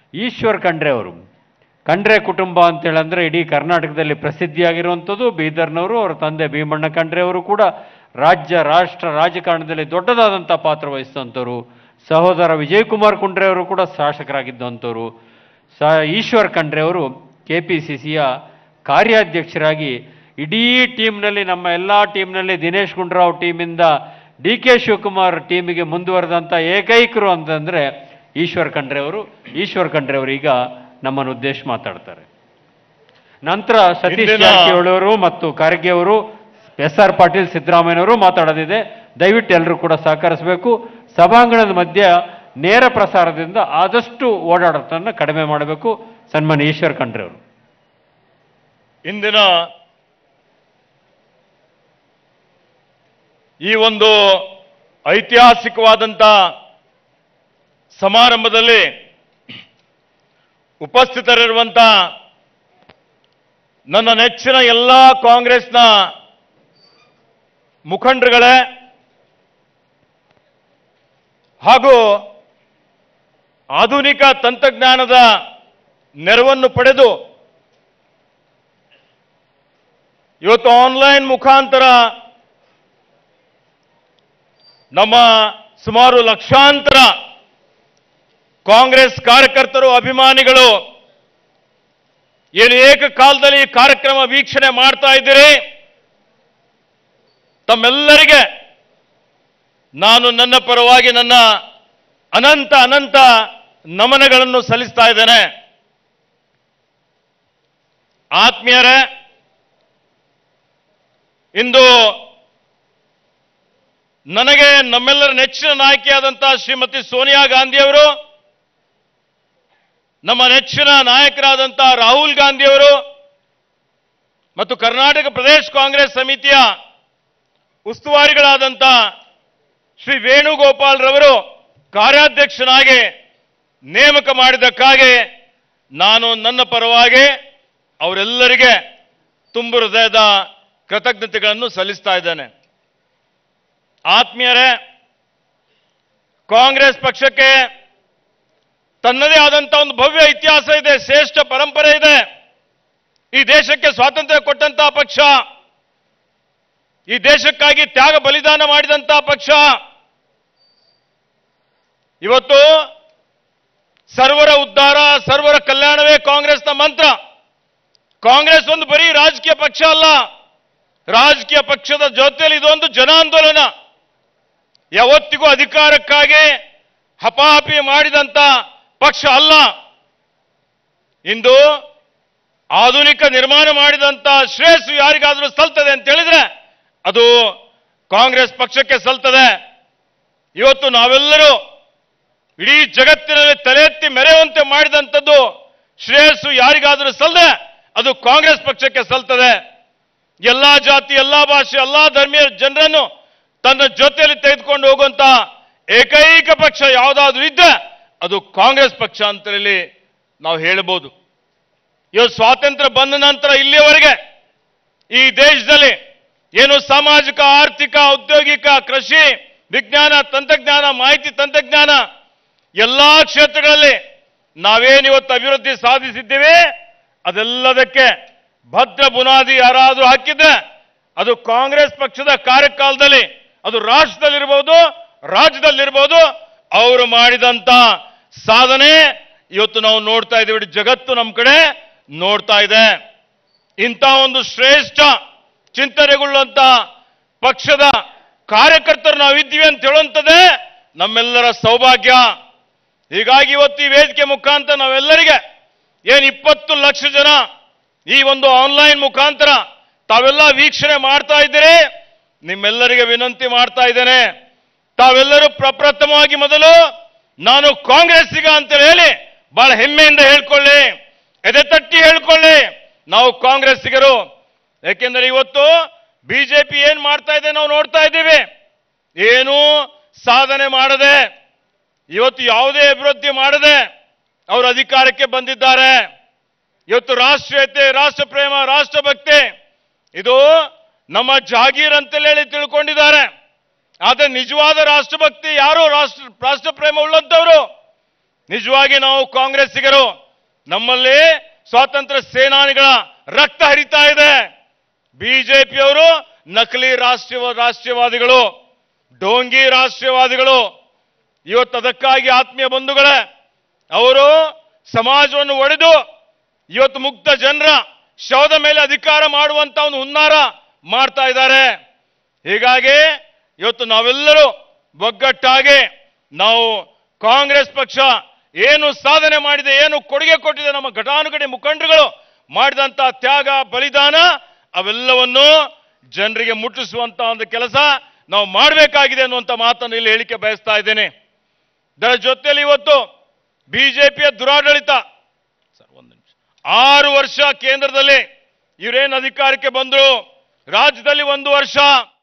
ಈಶ್ವರ್ ಖಂಡ್ರೆ ಅವರು ಖಂಡ್ರೆ ಕುಟುಂಬ ಅಂತೇಳಂದ್ರೆ ಇಡೀ ಕರ್ನಾಟಕದಲ್ಲಿ ಪ್ರಸಿದ್ಧಿಯಾಗಿರುವಂಥದ್ದು ಬೀದರ್ನವರು ಅವರ ತಂದೆ ಭೀಮಣ್ಣ ಖಂಡ್ರೆ ಅವರು ಕೂಡ ರಾಜ್ಯ ರಾಷ್ಟ್ರ ರಾಜಕಾರಣದಲ್ಲಿ ದೊಡ್ಡದಾದಂಥ ಪಾತ್ರ ವಹಿಸಿದಂಥವ್ರು ಸಹೋದರ ವಿಜಯ್ ಕುಮಾರ್ ಖಂಡ್ರೆ ಅವರು ಕೂಡ ಶಾಸಕರಾಗಿದ್ದಂಥವ್ರು ಸ ಈಶ್ವರ್ ಖಂಡ್ರೆ ಅವರು ಕೆ ಪಿ ಸಿ ಸಿಯ ಕಾರ್ಯಾಧ್ಯಕ್ಷರಾಗಿ ಇಡೀ ಟೀಮ್ನಲ್ಲಿ ನಮ್ಮ ಎಲ್ಲ ಟೀಮ್ನಲ್ಲಿ ದಿನೇಶ್ ಗುಂಡೂರಾವ್ ಟೀಮಿಂದ ಡಿ ಕೆ ಶಿವಕುಮಾರ್ ಟೀಮಿಗೆ ಮುಂದುವರೆದಂಥ ಏಕೈಕರು ಅಂತಂದರೆ ಈಶ್ವರ್ ಖಂಡ್ರೆ ಅವರು ಈಶ್ವರ್ ಖಂಡ್ರೆ ಅವರು ಈಗ ನಮ್ಮನ್ನು ಉದ್ದೇಶ ಮಾತಾಡ್ತಾರೆ ನಂತರ ಸತೀಶ್ ಇಂದಿನ- ಜಾರಕಿಹೊಳಿ ಅವರು ಮತ್ತು ಖರ್ಗೆ ಅವರು ಎಸ್ ಆರ್ ಪಾಟೀಲ್ ಸಿದ್ದರಾಮಯ್ಯನವರು ಮಾತಾಡೋದಿದೆ ದಯವಿಟ್ಟು ಎಲ್ಲರೂ ಕೂಡ ಸಹಕರಿಸಬೇಕು ಸಭಾಂಗಣದ ಮಧ್ಯ ನೇರ ಪ್ರಸಾರದಿಂದ ಆದಷ್ಟು ಓಡಾಟವನ್ನು ಕಡಿಮೆ ಮಾಡಬೇಕು ಸನ್ಮಾನ್ಯ ಈಶ್ವರ್ ಖಂಡ್ರೆ ಅವರು ಇಂದಿನ ಈ ಒಂದು ಐತಿಹಾಸಿಕವಾದಂಥ ಸಮಾರಂಭದಲ್ಲಿ ಉಪಸ್ಥಿತರಿರುವಂಥ ನನ್ನ ನೆಚ್ಚಿನ ಎಲ್ಲ ಕಾಂಗ್ರೆಸ್ನ ಮುಖಂಡರುಗಳೇ ಹಾಗೂ ಆಧುನಿಕ ತಂತ್ರಜ್ಞಾನದ ನೆರವನ್ನು ಪಡೆದು ಇವತ್ತು ಆನ್ಲೈನ್ ಮುಖಾಂತರ ನಮ್ಮ ಸುಮಾರು ಲಕ್ಷಾಂತರ ಕಾಂಗ್ರೆಸ್ ಕಾರ್ಯಕರ್ತರು ಅಭಿಮಾನಿಗಳು ಏನು ಏಕಕಾಲದಲ್ಲಿ ಈ ಕಾರ್ಯಕ್ರಮ ವೀಕ್ಷಣೆ ಮಾಡ್ತಾ ಇದ್ದೀರಿ ತಮ್ಮೆಲ್ಲರಿಗೆ ನಾನು ನನ್ನ ಪರವಾಗಿ ನನ್ನ ಅನಂತ ಅನಂತ ನಮನಗಳನ್ನು ಸಲ್ಲಿಸ್ತಾ ಇದ್ದೇನೆ ಆತ್ಮೀಯರೇ ಇಂದು ನನಗೆ ನಮ್ಮೆಲ್ಲರ ನೆಚ್ಚಿನ ನಾಯಕಿಯಾದಂಥ ಶ್ರೀಮತಿ ಸೋನಿಯಾ ಗಾಂಧಿಯವರು ನಮ್ಮ ನೆಚ್ಚಿನ ನಾಯಕರಾದಂಥ ರಾಹುಲ್ ಗಾಂಧಿಯವರು ಮತ್ತು ಕರ್ನಾಟಕ ಪ್ರದೇಶ ಕಾಂಗ್ರೆಸ್ ಸಮಿತಿಯ ಉಸ್ತುವಾರಿಗಳಾದಂಥ ಶ್ರೀ ವೇಣುಗೋಪಾಲ್ ರವರು ಕಾರ್ಯಾಧ್ಯಕ್ಷನಾಗಿ ನೇಮಕ ಮಾಡಿದ್ದಕ್ಕಾಗಿ ನಾನು ನನ್ನ ಪರವಾಗಿ ಅವರೆಲ್ಲರಿಗೆ ತುಂಬು ಹೃದಯದ ಕೃತಜ್ಞತೆಗಳನ್ನು ಸಲ್ಲಿಸ್ತಾ ಇದ್ದೇನೆ ಆತ್ಮೀಯರೇ ಕಾಂಗ್ರೆಸ್ ಪಕ್ಷಕ್ಕೆ ತನ್ನದೇ ಆದಂಥ ಒಂದು ಭವ್ಯ ಇತಿಹಾಸ ಇದೆ ಶ್ರೇಷ್ಠ ಪರಂಪರೆ ಇದೆ ಈ ದೇಶಕ್ಕೆ ಸ್ವಾತಂತ್ರ್ಯ ಕೊಟ್ಟಂತಹ ಪಕ್ಷ ಈ ದೇಶಕ್ಕಾಗಿ ತ್ಯಾಗ ಬಲಿದಾನ ಮಾಡಿದಂತಹ ಪಕ್ಷ ಇವತ್ತು ಸರ್ವರ ಉದ್ಧಾರ ಸರ್ವರ ಕಲ್ಯಾಣವೇ ಕಾಂಗ್ರೆಸ್ನ ಮಂತ್ರ ಕಾಂಗ್ರೆಸ್ ಒಂದು ಬರೀ ರಾಜಕೀಯ ಪಕ್ಷ ಅಲ್ಲ ರಾಜಕೀಯ ಪಕ್ಷದ ಜೊತೆಯಲ್ಲಿ ಇದೊಂದು ಜನಾಂದೋಲನ ಯಾವತ್ತಿಗೂ ಅಧಿಕಾರಕ್ಕಾಗಿ ಹಪಾಹಪಿ ಮಾಡಿದಂತ ಪಕ್ಷ ಅಲ್ಲ ಇಂದು ಆಧುನಿಕ ನಿರ್ಮಾಣ ಮಾಡಿದಂತ ಶ್ರೇಯಸ್ಸು ಯಾರಿಗಾದರೂ ಸಲ್ತದೆ ಅಂತ ಹೇಳಿದ್ರೆ ಅದು ಕಾಂಗ್ರೆಸ್ ಪಕ್ಷಕ್ಕೆ ಸಲ್ತದೆ ಇವತ್ತು ನಾವೆಲ್ಲರೂ ಇಡೀ ಜಗತ್ತಿನಲ್ಲಿ ತಲೆ ಎತ್ತಿ ಮೆರೆಯುವಂತೆ ಮಾಡಿದಂಥದ್ದು ಶ್ರೇಯಸ್ಸು ಯಾರಿಗಾದರೂ ಸಲ್ಲದೆ ಅದು ಕಾಂಗ್ರೆಸ್ ಪಕ್ಷಕ್ಕೆ ಸಲ್ತದೆ ಎಲ್ಲಾ ಜಾತಿ ಎಲ್ಲಾ ಭಾಷೆ ಎಲ್ಲಾ ಧರ್ಮೀಯ ಜನರನ್ನು ತನ್ನ ಜೊತೆಯಲ್ಲಿ ತೆಗೆದುಕೊಂಡು ಹೋಗುವಂತ ಏಕೈಕ ಪಕ್ಷ ಯಾವುದಾದ್ರೂ ಇದ್ದರೆ ಅದು ಕಾಂಗ್ರೆಸ್ ಪಕ್ಷ ಅಂತ ಹೇಳಿ ನಾವು ಹೇಳಬಹುದು ಇವತ್ತು ಸ್ವಾತಂತ್ರ್ಯ ಬಂದ ನಂತರ ಇಲ್ಲಿಯವರೆಗೆ ಈ ದೇಶದಲ್ಲಿ ಏನು ಸಾಮಾಜಿಕ ಆರ್ಥಿಕ ಔದ್ಯೋಗಿಕ ಕೃಷಿ ವಿಜ್ಞಾನ ತಂತ್ರಜ್ಞಾನ ಮಾಹಿತಿ ತಂತ್ರಜ್ಞಾನ ಎಲ್ಲಾ ಕ್ಷೇತ್ರಗಳಲ್ಲಿ ನಾವೇನಿವತ್ತು ಅಭಿವೃದ್ಧಿ ಸಾಧಿಸಿದ್ದೇವೆ ಅದೆಲ್ಲದಕ್ಕೆ ಭದ್ರ ಬುನಾದಿ ಯಾರಾದರೂ ಹಾಕಿದ್ರೆ ಅದು ಕಾಂಗ್ರೆಸ್ ಪಕ್ಷದ ಕಾರ್ಯಕಾಲದಲ್ಲಿ ಅದು ರಾಷ್ಟ್ರದಲ್ಲಿರ್ಬೋದು ರಾಜ್ಯದಲ್ಲಿರ್ಬೋದು ಅವರು ಮಾಡಿದಂತ ಸಾಧನೆ ಇವತ್ತು ನಾವು ನೋಡ್ತಾ ಇದ್ದೀವಿ ಇಡೀ ಜಗತ್ತು ನಮ್ಮ ಕಡೆ ನೋಡ್ತಾ ಇದೆ ಇಂಥ ಒಂದು ಶ್ರೇಷ್ಠ ಚಿಂತನೆಗೊಳ್ಳುವಂತ ಪಕ್ಷದ ಕಾರ್ಯಕರ್ತರು ನಾವಿದ್ದೀವಿ ಅಂತ ಹೇಳುವಂಥದ್ದೇ ನಮ್ಮೆಲ್ಲರ ಸೌಭಾಗ್ಯ ಹೀಗಾಗಿ ಇವತ್ತು ಈ ವೇದಿಕೆ ಮುಖಾಂತರ ನಾವೆಲ್ಲರಿಗೆ ಏನು ಇಪ್ಪತ್ತು ಲಕ್ಷ ಜನ ಈ ಒಂದು ಆನ್ಲೈನ್ ಮುಖಾಂತರ ತಾವೆಲ್ಲ ವೀಕ್ಷಣೆ ಮಾಡ್ತಾ ಇದ್ದೀರಿ ನಿಮ್ಮೆಲ್ಲರಿಗೆ ವಿನಂತಿ ಮಾಡ್ತಾ ಇದ್ದೇನೆ ತಾವೆಲ್ಲರೂ ಪ್ರಪ್ರಥಮವಾಗಿ ಮೊದಲು ನಾನು ಕಾಂಗ್ರೆಸ್ಸಿಗ ಅಂತ ಹೇಳಿ ಬಹಳ ಹೆಮ್ಮೆಯಿಂದ ಹೇಳ್ಕೊಳ್ಳಿ ಎದೆ ತಟ್ಟಿ ಹೇಳ್ಕೊಳ್ಳಿ ನಾವು ಕಾಂಗ್ರೆಸ್ಸಿಗರು ಯಾಕೆಂದ್ರೆ ಇವತ್ತು ಬಿಜೆಪಿ ಏನ್ ಮಾಡ್ತಾ ಇದೆ ನಾವು ನೋಡ್ತಾ ಇದ್ದೀವಿ ಏನು ಸಾಧನೆ ಮಾಡದೆ ಇವತ್ತು ಯಾವುದೇ ಅಭಿವೃದ್ಧಿ ಮಾಡದೆ ಅವರು ಅಧಿಕಾರಕ್ಕೆ ಬಂದಿದ್ದಾರೆ ಇವತ್ತು ರಾಷ್ಟ್ರೀಯತೆ ರಾಷ್ಟ್ರ ಪ್ರೇಮ ರಾಷ್ಟ್ರಭಕ್ತಿ ಇದು ನಮ್ಮ ಜಾಗೀರ್ ಅಂತಲೇ ಹೇಳಿ ತಿಳ್ಕೊಂಡಿದ್ದಾರೆ ಆದರೆ ನಿಜವಾದ ರಾಷ್ಟ್ರಭಕ್ತಿ ಯಾರು ರಾಷ್ಟ್ರ ರಾಷ್ಟ್ರ ಪ್ರೇಮ ಉಳ್ಳಂತವರು ನಿಜವಾಗಿ ನಾವು ಕಾಂಗ್ರೆಸ್ಸಿಗರು ನಮ್ಮಲ್ಲಿ ಸ್ವಾತಂತ್ರ್ಯ ಸೇನಾನಿಗಳ ರಕ್ತ ಹರಿತಾ ಇದೆ ಬಿಜೆಪಿಯವರು ನಕಲಿ ರಾಷ್ಟ್ರೀಯ ರಾಷ್ಟ್ರೀಯವಾದಿಗಳು ಡೋಂಗಿ ರಾಷ್ಟ್ರೀಯವಾದಿಗಳು ಇವತ್ತು ಅದಕ್ಕಾಗಿ ಆತ್ಮೀಯ ಬಂಧುಗಳೇ ಅವರು ಸಮಾಜವನ್ನು ಒಡೆದು ಇವತ್ತು ಮುಕ್ತ ಜನರ ಶವದ ಮೇಲೆ ಅಧಿಕಾರ ಮಾಡುವಂತ ಒಂದು ಹುನ್ನಾರ ಮಾಡ್ತಾ ಇದ್ದಾರೆ ಹೀಗಾಗಿ ಇವತ್ತು ನಾವೆಲ್ಲರೂ ಒಗ್ಗಟ್ಟಾಗಿ ನಾವು ಕಾಂಗ್ರೆಸ್ ಪಕ್ಷ ಏನು ಸಾಧನೆ ಮಾಡಿದೆ ಏನು ಕೊಡುಗೆ ಕೊಟ್ಟಿದೆ ನಮ್ಮ ಘಟಾನುಘಟಿ ಮುಖಂಡರುಗಳು ಮಾಡಿದಂತ ತ್ಯಾಗ ಬಲಿದಾನ ಅವೆಲ್ಲವನ್ನು ಜನರಿಗೆ ಮುಟ್ಟಿಸುವಂತ ಒಂದು ಕೆಲಸ ನಾವು ಮಾಡಬೇಕಾಗಿದೆ ಅನ್ನುವಂಥ ಮಾತನ್ನು ಇಲ್ಲಿ ಹೇಳಿಕೆ ಬಯಸ್ತಾ ಇದ್ದೇನೆ ಇದರ ಜೊತೆಯಲ್ಲಿ ಇವತ್ತು ಬಿಜೆಪಿಯ ದುರಾಡಳಿತ ಸರ್ ಒಂದು ನಿಮಿಷ ಆರು ವರ್ಷ ಕೇಂದ್ರದಲ್ಲಿ ಇವರೇನು ಅಧಿಕಾರಕ್ಕೆ ಬಂದರು ರಾಜ್ಯದಲ್ಲಿ ಒಂದು ವರ್ಷ